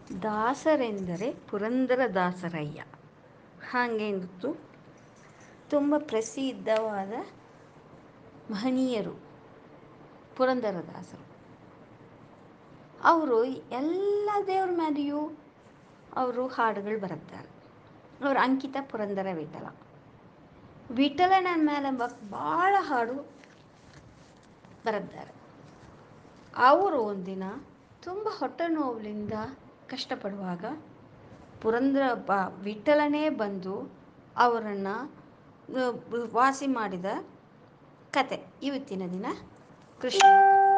ದಾಸರೆಂದರೆ ಪುರಂದರ ದಾಸರಯ್ಯ ಹಾಗೆಂದು ತುಂಬ ಪ್ರಸಿದ್ಧವಾದ ಮಹನೀಯರು ಪುರಂದರದಾಸರು ಅವರು ಎಲ್ಲ ದೇವ್ರ ಮೇಲೆಯೂ ಅವರು ಹಾಡುಗಳು ಬರೆದ್ದಾರೆ ಅವ್ರ ಅಂಕಿತ ಪುರಂದರ ವಿಠಲ ವಿಠಲನ ಮೇಲೆ ಭಾಳ ಹಾಡು ಬರೆದ್ದಾರೆ ಅವರು ಒಂದಿನ ತುಂಬ ಹೊಟ್ಟೆ ನೋವಿನಿಂದ ಕಷ್ಟಪಡುವಾಗ ಪುರಂದರ ಬ ವಿಠಲನೇ ಬಂದು ಅವರನ್ನು ವಾಸಿ ಮಾಡಿದ ಕತೆ ಇವತ್ತಿನ ದಿನ ಕೃಷ್ಣ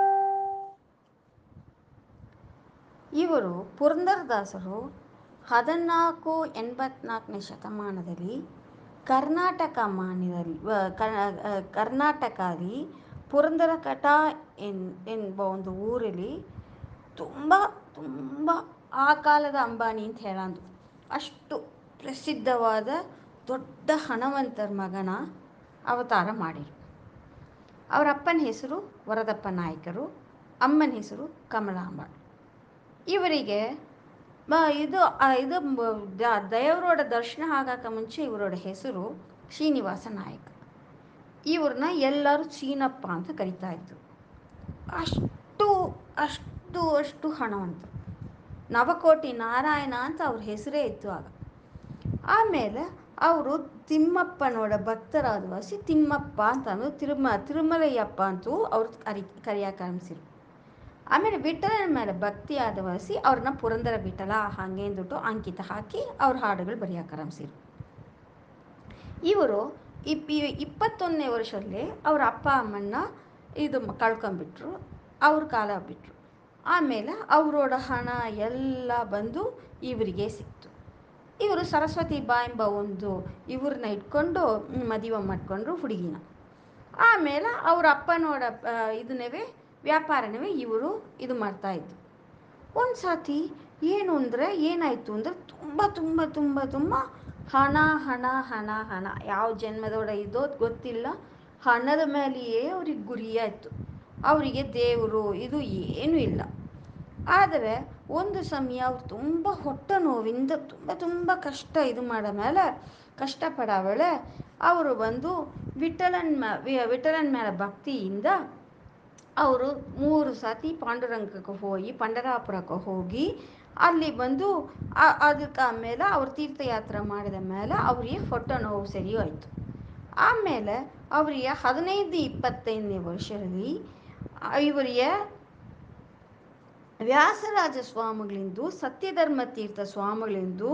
ಇವರು ಪುರಂದರದಾಸರು ಹದಿನಾಲ್ಕು ಎಂಬತ್ನಾಲ್ಕನೇ ಶತಮಾನದಲ್ಲಿ ಕರ್ನಾಟಕ ಮಾನ್ಯದಲ್ಲಿ ಕರ್ನಾಟಕದಲ್ಲಿ ಪುರಂದರಕಟ ಎನ್ ಎಂಬ ಒಂದು ಊರಲ್ಲಿ ತುಂಬ ತುಂಬ ಆ ಕಾಲದ ಅಂಬಾನಿ ಅಂತ ಹೇಳೋದು ಅಷ್ಟು ಪ್ರಸಿದ್ಧವಾದ ದೊಡ್ಡ ಹಣವಂತರ ಮಗನ ಅವತಾರ ಮಾಡಿರು ಅವರ ಅಪ್ಪನ ಹೆಸರು ವರದಪ್ಪ ನಾಯಕರು ಅಮ್ಮನ ಹೆಸರು ಕಮಲಾಂಬ ಇವರಿಗೆ ಇದು ಇದು ದೇವರೋಡ ದರ್ಶನ ಆಗೋಕೆ ಮುಂಚೆ ಇವರೋட ಹೆಸರು ಶ್ರೀನಿವಾಸ ನಾಯಕ ಇವ್ರನ್ನ ಎಲ್ಲರೂ ಚೀನಪ್ಪ ಅಂತ ಕರಿತಾ ಇದ್ರು ಅಷ್ಟು ಅಷ್ಟು ಅಷ್ಟು ಹಣವಂತ ನವಕೋಟಿ ನಾರಾಯಣ ಅಂತ ಅವ್ರ ಹೆಸರೇ ಇತ್ತು ಆಗ ಆಮೇಲೆ ಅವರು ತಿಮ್ಮಪ್ಪನೋಡ ಭಕ್ತರಾದ ವಾಸಿ ತಿಮ್ಮಪ್ಪ ಅಂತ ಅಂದ್ರೆ ತಿರುಮ ತಿರುಮಲಯ್ಯಪ್ಪ ಅಂತೂ ಅವ್ರು ಕರಿ ಕರಿಯಕ್ಕೆ ಆರಂಭಿಸಿರು ಆಮೇಲೆ ವಿಠಲನ ಮೇಲೆ ಭಕ್ತಿ ಆದ ವಾಸಿ ಅವ್ರನ್ನ ಪುರಂದರ ವಿಠಲ ಹಾಗೆ ಅಂದ್ಬಿಟ್ಟು ಅಂಕಿತ ಹಾಕಿ ಅವ್ರ ಹಾಡುಗಳು ಬರೆಯಕ್ಕೆ ಆರಂಭಿಸಿರು ಇವರು ಇಪ್ ಇಪ್ಪತ್ತೊಂದನೇ ವರ್ಷದಲ್ಲಿ ಅವ್ರ ಅಪ್ಪ ಅಮ್ಮನ್ನ ಇದು ಕಳ್ಕೊಂಬಿಟ್ರು ಅವ್ರ ಕಾಲ ಬಿಟ್ಟರು ಆಮೇಲೆ ಅವರೋಡ ಹಣ ಎಲ್ಲ ಬಂದು ಇವರಿಗೆ ಸಿಕ್ತು ಇವರು ಸರಸ್ವತಿ ಬಾ ಎಂಬ ಒಂದು ಇವ್ರನ್ನ ಇಟ್ಕೊಂಡು ಮದುವೆ ಮಾಡಿಕೊಂಡ್ರು ಹುಡುಗಿನ ಆಮೇಲೆ ಅವ್ರ ಅಪ್ಪನೋಡ ಇದನ್ನವೇ ವ್ಯಾಪಾರನವೇ ಇವರು ಇದು ಮಾಡ್ತಾಯಿದ್ರು ಒಂದು ಸಾತಿ ಏನು ಅಂದರೆ ಏನಾಯಿತು ಅಂದರೆ ತುಂಬ ತುಂಬ ತುಂಬ ತುಂಬ ಹಣ ಹಣ ಹಣ ಹಣ ಯಾವ ಜನ್ಮದೊಡ ಇದೋ ಗೊತ್ತಿಲ್ಲ ಹಣದ ಮೇಲೆಯೇ ಅವ್ರಿಗೆ ಗುರಿಯಾಯಿತು ಅವರಿಗೆ ದೇವರು ಇದು ಏನೂ ಇಲ್ಲ ಆದರೆ ಒಂದು ಸಮಯ ಅವ್ರು ತುಂಬ ಹೊಟ್ಟೆ ನೋವಿಂದ ತುಂಬ ತುಂಬ ಕಷ್ಟ ಇದು ಮಾಡೋ ಮೇಲೆ ಕಷ್ಟಪಡೋವಳೆ ಅವರು ಬಂದು ವಿಠಲನ್ ಮ ವಿಠಲನ ಮೇಲೆ ಭಕ್ತಿಯಿಂದ ಅವರು ಮೂರು ಸತಿ ಪಾಂಡುರಂಗಕ್ಕೆ ಹೋಗಿ ಪಂಡರಾಪುರಕ್ಕೆ ಹೋಗಿ ಅಲ್ಲಿ ಬಂದು ಅದಕ್ಕೆ ಆಮೇಲೆ ಅವ್ರು ತೀರ್ಥಯಾತ್ರೆ ಮಾಡಿದ ಮೇಲೆ ಅವರಿಗೆ ಹೊಟ್ಟೆ ನೋವು ಸರಿ ಹೋಯ್ತು ಆಮೇಲೆ ಅವರಿಗೆ ಹದಿನೈದು ಇಪ್ಪತ್ತೈದನೇ ವರ್ಷದಲ್ಲಿ ಇವರಿಗೆ ವ್ಯಾಸರಾಜ ಸ್ವಾಮಿಗಳಿಂದು ಸತ್ಯಧರ್ಮ ತೀರ್ಥ ಸ್ವಾಮಿಗಳಿಂದು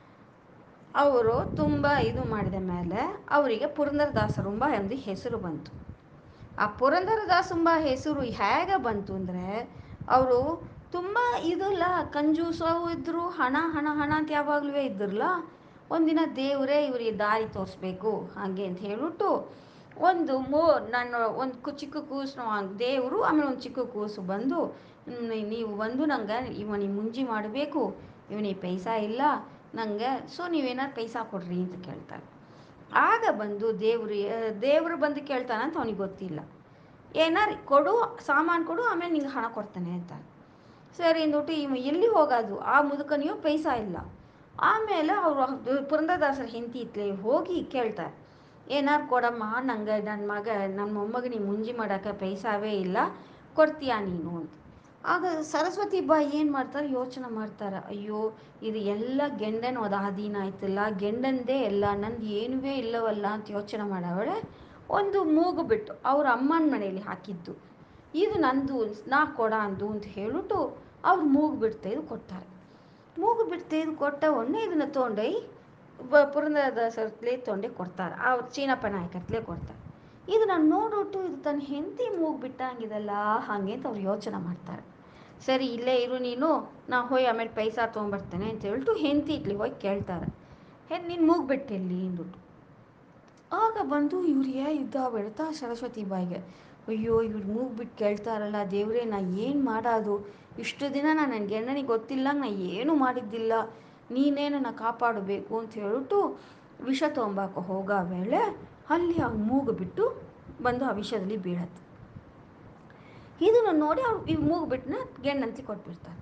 ಅವರು ತುಂಬ ಇದು ಮಾಡಿದ ಮೇಲೆ ಅವರಿಗೆ ಪುರಂದರದಾಸರುಂಬ ಎಂದು ಹೆಸರು ಬಂತು ಆ ಪುರಂದರದಾಸಂಬ ಹೆಸರು ಹೇಗೆ ಬಂತು ಅಂದರೆ ಅವರು ತುಂಬ ಇದಲ್ಲ ಕಂಜೂಸು ಇದ್ದರು ಹಣ ಹಣ ಹಣ ಅಂತ ಯಾವಾಗಲೂ ಇದ್ದಿರಲ್ಲ ಒಂದಿನ ದೇವರೇ ಇವರಿಗೆ ದಾರಿ ತೋರಿಸ್ಬೇಕು ಹಾಗೆ ಅಂತ ಹೇಳ್ಬಿಟ್ಟು ಒಂದು ಮೋ ನಾನು ಒಂದು ಕು ಚಿಕ್ಕ ಕೂಸು ದೇವರು ಆಮೇಲೆ ಒಂದು ಚಿಕ್ಕ ಕೂಸು ಬಂದು ನೀವು ಬಂದು ನಂಗೆ ಇವನಿಗೆ ಮುಂಜಿ ಮಾಡಬೇಕು ಇವನಿಗೆ ಪೈಸಾ ಇಲ್ಲ ನನಗೆ ಸೊ ನೀವೇನಾರು ಪೈಸಾ ಕೊಡ್ರಿ ಅಂತ ಕೇಳ್ತಾರೆ ಆಗ ಬಂದು ದೇವ್ರು ದೇವರು ಬಂದು ಕೇಳ್ತಾನಂತ ಅವನಿಗೆ ಗೊತ್ತಿಲ್ಲ ಏನಾರು ಕೊಡು ಸಾಮಾನು ಕೊಡು ಆಮೇಲೆ ನಿಂಗೆ ಹಣ ಕೊಡ್ತಾನೆ ಅಂತ ಸರಿ ಅಂದ್ಬಿಟ್ಟು ಇವ ಎಲ್ಲಿ ಹೋಗೋದು ಆ ಮುದುಕನಿಯೂ ಪೈಸಾ ಇಲ್ಲ ಆಮೇಲೆ ಅವರು ಪುರಂದರದಾಸರ ಹೆಂಡತಿ ಇತ್ಲೆ ಹೋಗಿ ಕೇಳ್ತಾರೆ ಏನಾರು ಕೊಡಮ್ಮ ನಂಗೆ ನನ್ನ ಮಗ ನನ್ನ ಮೊಮ್ಮಗನಿಗೆ ಮುಂಜಿ ಮಾಡೋಕೆ ಪೈಸಾವೇ ಇಲ್ಲ ಕೊಡ್ತೀಯಾ ನೀನು ಅಂತ ಆಗ ಸರಸ್ವತಿ ಬಾಯಿ ಏನು ಮಾಡ್ತಾರೆ ಯೋಚನೆ ಮಾಡ್ತಾರೆ ಅಯ್ಯೋ ಇದು ಎಲ್ಲ ಗೆಂಡನ ಒಂದು ಅಧೀನ ಆಯ್ತಲ್ಲ ಗೆಂಡಂದೇ ಎಲ್ಲ ನಂದು ಏನೂ ಇಲ್ಲವಲ್ಲ ಅಂತ ಯೋಚನೆ ಮಾಡವಳೆ ಒಂದು ಮೂಗು ಬಿಟ್ಟು ಅವ್ರ ಅಮ್ಮನ ಮನೆಯಲ್ಲಿ ಹಾಕಿದ್ದು ಇದು ನಂದು ನಾ ಕೊಡ ಅಂದು ಅಂತ ಹೇಳ್ಬಿಟ್ಟು ಅವ್ರು ಮೂಗು ಬಿಟ್ಟು ತೆಗೆದು ಕೊಡ್ತಾರೆ ಮೂಗು ಬಿಟ್ಟು ತೆಗೆದು ಕೊಟ್ಟ ಒನ್ನೆ ಇದನ್ನು ತೊಗೊಂಡೋಗಿ ಬ ಪುರಂದರದಾಸರ್ತ್ಲೇ ತೊಗೊಂಡೆ ಕೊಡ್ತಾರೆ ಅವ್ರು ಚೀನಪ್ಪ ನಾಯಕತ್ಲೇ ಕೊಡ್ತಾರೆ ಇದನ್ನು ನೋಡ್ಬಿಟ್ಟು ಇದು ತನ್ನ ಹೆಂಡತಿ ಮೂಗು ಬಿಟ್ಟಂಗಿದಲ್ಲ ಹಾಗೆ ಅಂತ ಅವ್ರು ಯೋಚನೆ ಮಾಡ್ತಾರೆ ಸರಿ ಇಲ್ಲೇ ಇರು ನೀನು ನಾ ಹೋಗಿ ಆಮೇಲೆ ಪೈಸಾ ತೊಗೊಂಬರ್ತೇನೆ ಅಂತ ಹೇಳ್ಬಿಟ್ಟು ಹೆಂಡತಿ ಇಟ್ಲಿ ಹೋಗಿ ಕೇಳ್ತಾರೆ ಹೇ ನೀನು ಮೂಗು ಬಿಟ್ಟೆಲ್ಲಿ ಅಂದ್ಬಿಟ್ಟು ಆಗ ಬಂದು ಇವ್ರಿಗೆ ಇದ್ದ ಬಿಡ್ತಾ ಸರಸ್ವತಿ ಬಾಯಿಗೆ ಅಯ್ಯೋ ಇವ್ರು ಮೂಗು ಬಿಟ್ಟು ಕೇಳ್ತಾರಲ್ಲ ದೇವರೇ ನಾ ಏನು ಮಾಡೋದು ಇಷ್ಟು ದಿನ ನಾನು ನನ್ನ ಗಂಡನಿಗೆ ಗೊತ್ತಿಲ್ಲ ನಾ ಏನೂ ಮಾಡಿದ್ದಿಲ್ಲ ನೀನೇ ನನ್ನ ಕಾಪಾಡಬೇಕು ಅಂತ ಹೇಳ್ಬಿಟ್ಟು ವಿಷ ತೊಗೊಂಬಾಕ ಹೋಗೋ ವೇಳೆ ಅಲ್ಲಿ ಆ ಮೂಗು ಬಿಟ್ಟು ಬಂದು ಆ ವಿಷದಲ್ಲಿ ಬೀಳತ್ತೆ ಇದನ್ನು ನೋಡಿ ಅವ್ರು ಈ ಮೂಗು ಬಿಟ್ಟನ್ನ ಗೆಂಡಂತಿ ಕೊಟ್ಬಿಡ್ತಾರೆ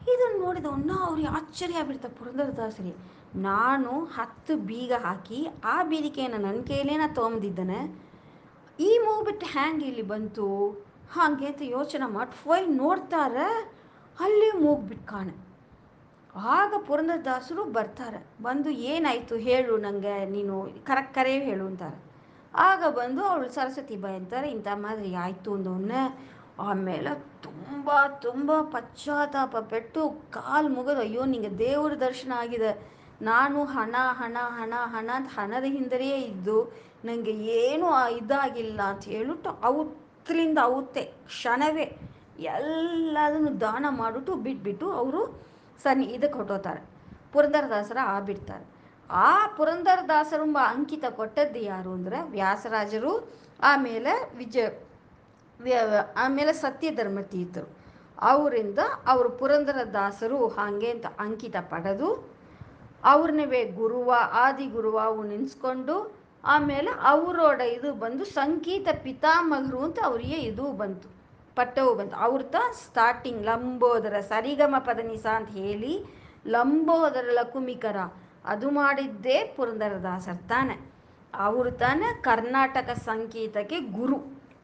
ಇದನ್ನು ನೋಡಿದ ಒನ್ನ ಅವ್ರಿಗೆ ಆಶ್ಚರ್ಯ ಆಗ್ಬಿಡ್ತಾರೆ ಪುರಂದರದಾಸರಿಗೆ ನಾನು ಹತ್ತು ಬೀಗ ಹಾಕಿ ಆ ಬೀದಿಕೆಯನ್ನು ನನ್ನ ಕೈಲೇನ ತೊಗೊಂಬಿದ್ದಾನೆ ಈ ಮೂಗು ಬಿಟ್ಟು ಹ್ಯಾಂಗೆ ಇಲ್ಲಿ ಬಂತು ಹಾಗೆ ಅಂತ ಯೋಚನೆ ಮಾಡಿ ಹೋಯ್ ನೋಡ್ತಾರೆ ಅಲ್ಲಿ ಮೂಗು ಬಿಟ್ಟು ಕಾಣೆ ಆಗ ಪುರಂದರದಾಸರು ಬರ್ತಾರೆ ಬಂದು ಏನಾಯಿತು ಹೇಳು ನನಗೆ ನೀನು ಕರೆಕ್ಟ್ ಕರೆ ಹೇಳು ಅಂತಾರೆ ಆಗ ಬಂದು ಅವಳು ಸರಸ್ವತಿ ಬಾಯಿ ಅಂತಾರೆ ಇಂಥ ಮಾದರಿ ಆಯಿತು ಅಂದವನ್ನೇ ಆಮೇಲೆ ತುಂಬ ತುಂಬ ಪಶ್ಚಾತ್ತಾಪ ಪಟ್ಟು ಕಾಲು ಮುಗಿದು ಅಯ್ಯೋ ನಿಂಗೆ ದೇವ್ರ ದರ್ಶನ ಆಗಿದೆ ನಾನು ಹಣ ಹಣ ಹಣ ಹಣ ಅಂತ ಹಣದ ಹಿಂದೆಯೇ ಇದ್ದು ನನಗೆ ಏನೂ ಆ- ಇದಾಗಿಲ್ಲ ಅಂತ ಹೇಳ್ಬಿಟ್ಟು ಅವತ್ತಲಿಂದ ಅವತ್ತೇ ಕ್ಷಣವೇ ಎಲ್ಲದನ್ನು ದಾನ ಮಾಡಿಬಿಟ್ಟು ಬಿಟ್ಬಿಟ್ಟು ಅವರು ಸನ್ನಿ ಇದಕ್ಕೆ ಹೊಟ್ಟೋತಾರೆ ಪುರಂದರದಾಸರ ಆಗ್ಬಿಡ್ತಾರೆ ಆ ಪುರಂದರದಾಸರೆಂಬ ಅಂಕಿತ ಕೊಟ್ಟದ್ದು ಯಾರು ಅಂದರೆ ವ್ಯಾಸರಾಜರು ಆಮೇಲೆ ವಿಜಯ ವ್ಯ- ಆಮೇಲೆ ಸತ್ಯಧರ್ಮ ತೀರ್ಥರು ಅವರಿಂದ ಅವರು ಪುರಂದರದಾಸರು ಹಾಗೆ ಅಂತ ಅಂಕಿತ ಪಡೆದು ಅವ್ರನ್ನವೇ ಗುರುವ ಆದಿ ಗುರುವಾವು ನೆನೆಸ್ಕೊಂಡು ಆಮೇಲೆ ಅವರೋಡ ಇದು ಬಂದು ಸಂಗೀತ ಪಿತಾಮಹರು ಅಂತ ಅವರಿಗೆ ಇದು ಬಂತು ಪಟ್ಟವು ಬಂತು ಅವ್ರ ತ ಸ್ಟಾರ್ಟಿಂಗ್ ಲಂಬೋದರ ಸರಿಗಮ ಪದನಿಸ ಅಂತ ಹೇಳಿ ಲಂಬೋದರ ಲಕುಮಿಕರ ಅದು ಮಾಡಿದ್ದೇ ಪುರಂದರದಾಸರು ತಾನೆ ಅವರು ತಾನೇ ಕರ್ನಾಟಕ ಸಂಗೀತಕ್ಕೆ ಗುರು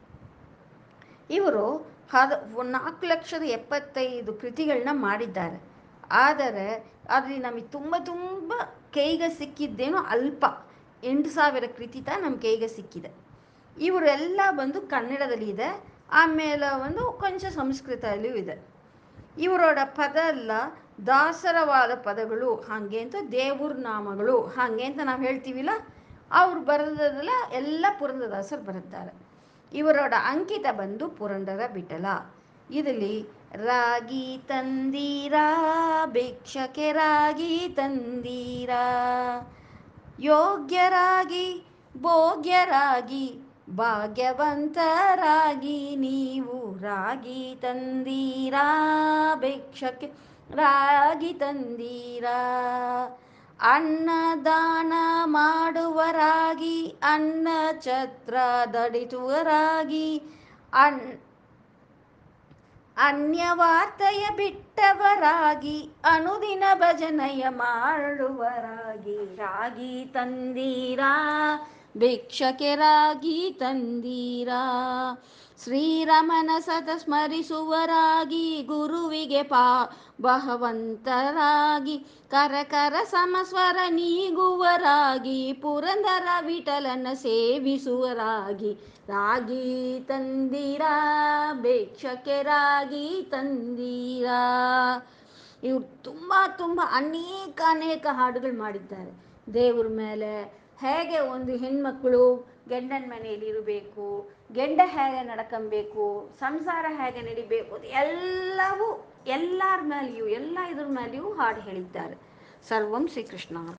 ಇವರು ಹದ ನಾಲ್ಕು ಲಕ್ಷದ ಎಪ್ಪತ್ತೈದು ಕೃತಿಗಳನ್ನ ಮಾಡಿದ್ದಾರೆ ಆದರೆ ಅದರಲ್ಲಿ ನಮಗೆ ತುಂಬ ತುಂಬ ಕೈಗೆ ಸಿಕ್ಕಿದ್ದೇನೋ ಅಲ್ಪ ಎಂಟು ಸಾವಿರ ಕೃತಿ ತ ನಮ್ಮ ಕೈಗೆ ಸಿಕ್ಕಿದೆ ಇವರೆಲ್ಲ ಬಂದು ಕನ್ನಡದಲ್ಲಿ ಇದೆ ಆಮೇಲೆ ಒಂದು ಕೊಂಚ ಸಂಸ್ಕೃತದಲ್ಲಿಯೂ ಇದೆ ಇವರೋಡ ಪದ ಎಲ್ಲ ದಾಸರವಾದ ಪದಗಳು ಹಾಗೆ ಅಂತ ದೇವ್ರ ನಾಮಗಳು ಹಾಗೆ ಅಂತ ನಾವು ಹೇಳ್ತೀವಿಲ್ಲ ಅವ್ರು ಬರೆದದೆಲ್ಲ ಎಲ್ಲ ಪುರಂದರದಾಸರು ಬರುತ್ತಾರೆ ಇವರೋಡ ಅಂಕಿತ ಬಂದು ಪುರಂದರ ಬಿಠಲ ಇದರಲ್ಲಿ ರಾಗಿ ತಂದೀರಾ ಭಿಕ್ಷಕೆ ರಾಗಿ ತಂದೀರಾ ಯೋಗ್ಯರಾಗಿ ಭೋಗ್ಯರಾಗಿ ಭಾಗ್ಯವಂತರಾಗಿ ನೀವು ರಾಗಿ ತಂದೀರಾ ಭಿಕ್ಷಕ್ಕೆ ರಾಗಿ ತಂದೀರಾ ಅನ್ನದಾನ ಮಾಡುವರಾಗಿ ಅನ್ನ ಛತ್ರ ದಡಿಸುವರಾಗಿ ಅನ್ ಅನ್ಯವಾರ್ತೆಯ ಬಿಟ್ಟವರಾಗಿ ಅನುದಿನ ಭಜನೆಯ ಮಾಡುವರಾಗಿ ರಾಗಿ ತಂದೀರಾ ಭಿಕ್ಷಕೆ ರಾಗಿ ತಂದೀರಾ ಶ್ರೀರಮನ ಸತ ಸ್ಮರಿಸುವರಾಗಿ ಗುರುವಿಗೆ ಪಾ ಬಹವಂತರಾಗಿ ಕರಕರ ಸಮಸ್ವರ ನೀಗುವರಾಗಿ ಪುರಂದರ ವಿಠಲನ ಸೇವಿಸುವರಾಗಿ ರಾಗಿ ತಂದೀರಾ ಭಿಕ್ಷಕೆ ರಾಗಿ ತಂದೀರಾ ಇವ್ರು ತುಂಬ ತುಂಬ ಅನೇಕ ಅನೇಕ ಹಾಡುಗಳು ಮಾಡಿದ್ದಾರೆ ದೇವ್ರ ಮೇಲೆ ಹೇಗೆ ಒಂದು ಹೆಣ್ಮಕ್ಕಳು ಗಂಡನ ಮನೆಯಲ್ಲಿ ಇರಬೇಕು ಗಂಡ ಹೇಗೆ ನಡ್ಕೊಬೇಕು ಸಂಸಾರ ಹೇಗೆ ನಡಿಬೇಕು ಅದು ಎಲ್ಲವೂ ಎಲ್ಲರ ಮೇಲೆಯೂ ಎಲ್ಲ ಇದ್ರ ಮೇಲೆಯೂ ಹಾಡು ಹೇಳಿದ್ದಾರೆ ಸರ್ವಂ ಶ್ರೀಕೃಷ್ಣ